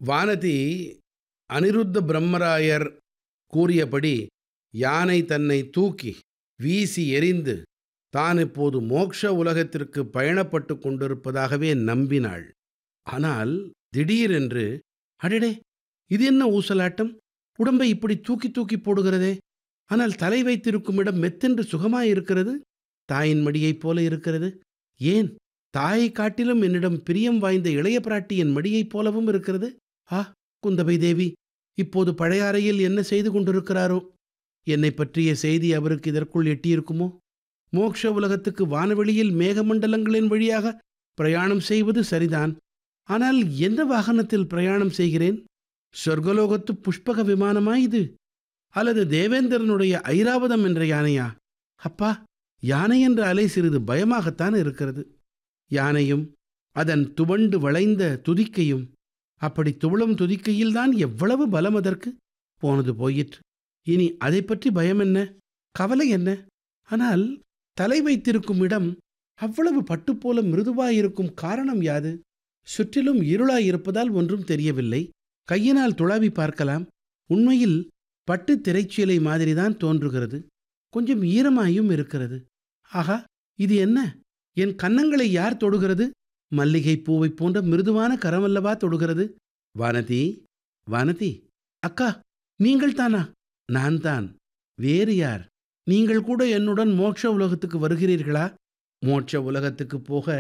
வானதி அனிருத்த பிரம்மராயர் கூறியபடி யானை தன்னை தூக்கி வீசி எறிந்து தான் இப்போது மோட்ச உலகத்திற்கு பயணப்பட்டு கொண்டிருப்பதாகவே நம்பினாள் ஆனால் திடீரென்று அடடே இது என்ன ஊசலாட்டம் உடம்பை இப்படி தூக்கி தூக்கி போடுகிறதே ஆனால் தலை வைத்திருக்கும் இடம் மெத்தென்று சுகமாயிருக்கிறது தாயின் மடியைப் போல இருக்கிறது ஏன் தாயை காட்டிலும் என்னிடம் பிரியம் வாய்ந்த இளைய பிராட்டியின் மடியைப் போலவும் இருக்கிறது ஆ குந்தவை தேவி இப்போது பழையாறையில் என்ன செய்து கொண்டிருக்கிறாரோ என்னை பற்றிய செய்தி அவருக்கு இதற்குள் எட்டியிருக்குமோ மோக்ஷ உலகத்துக்கு வானவெளியில் மேகமண்டலங்களின் வழியாக பிரயாணம் செய்வது சரிதான் ஆனால் எந்த வாகனத்தில் பிரயாணம் செய்கிறேன் சொர்க்கலோகத்து புஷ்பக விமானமா இது அல்லது தேவேந்திரனுடைய ஐராவதம் என்ற யானையா அப்பா யானை என்ற அலை சிறிது பயமாகத்தான் இருக்கிறது யானையும் அதன் துவண்டு வளைந்த துதிக்கையும் அப்படி துவளும் துதிக்கையில்தான் எவ்வளவு பலம் அதற்கு போனது போயிற்று இனி அதை பற்றி பயம் என்ன கவலை என்ன ஆனால் தலை வைத்திருக்கும் இடம் அவ்வளவு பட்டுப்போல மிருதுவாயிருக்கும் காரணம் யாது சுற்றிலும் இருளாயிருப்பதால் ஒன்றும் தெரியவில்லை கையினால் துளாவி பார்க்கலாம் உண்மையில் பட்டு திரைச்சீலை மாதிரிதான் தோன்றுகிறது கொஞ்சம் ஈரமாயும் இருக்கிறது ஆகா இது என்ன என் கன்னங்களை யார் தொடுகிறது மல்லிகை பூவை போன்ற மிருதுவான கரமல்லவா தொடுகிறது வானதி வானதி அக்கா நீங்கள் தானா நான் தான் வேறு யார் நீங்கள் கூட என்னுடன் மோட்ச உலகத்துக்கு வருகிறீர்களா மோட்ச உலகத்துக்கு போக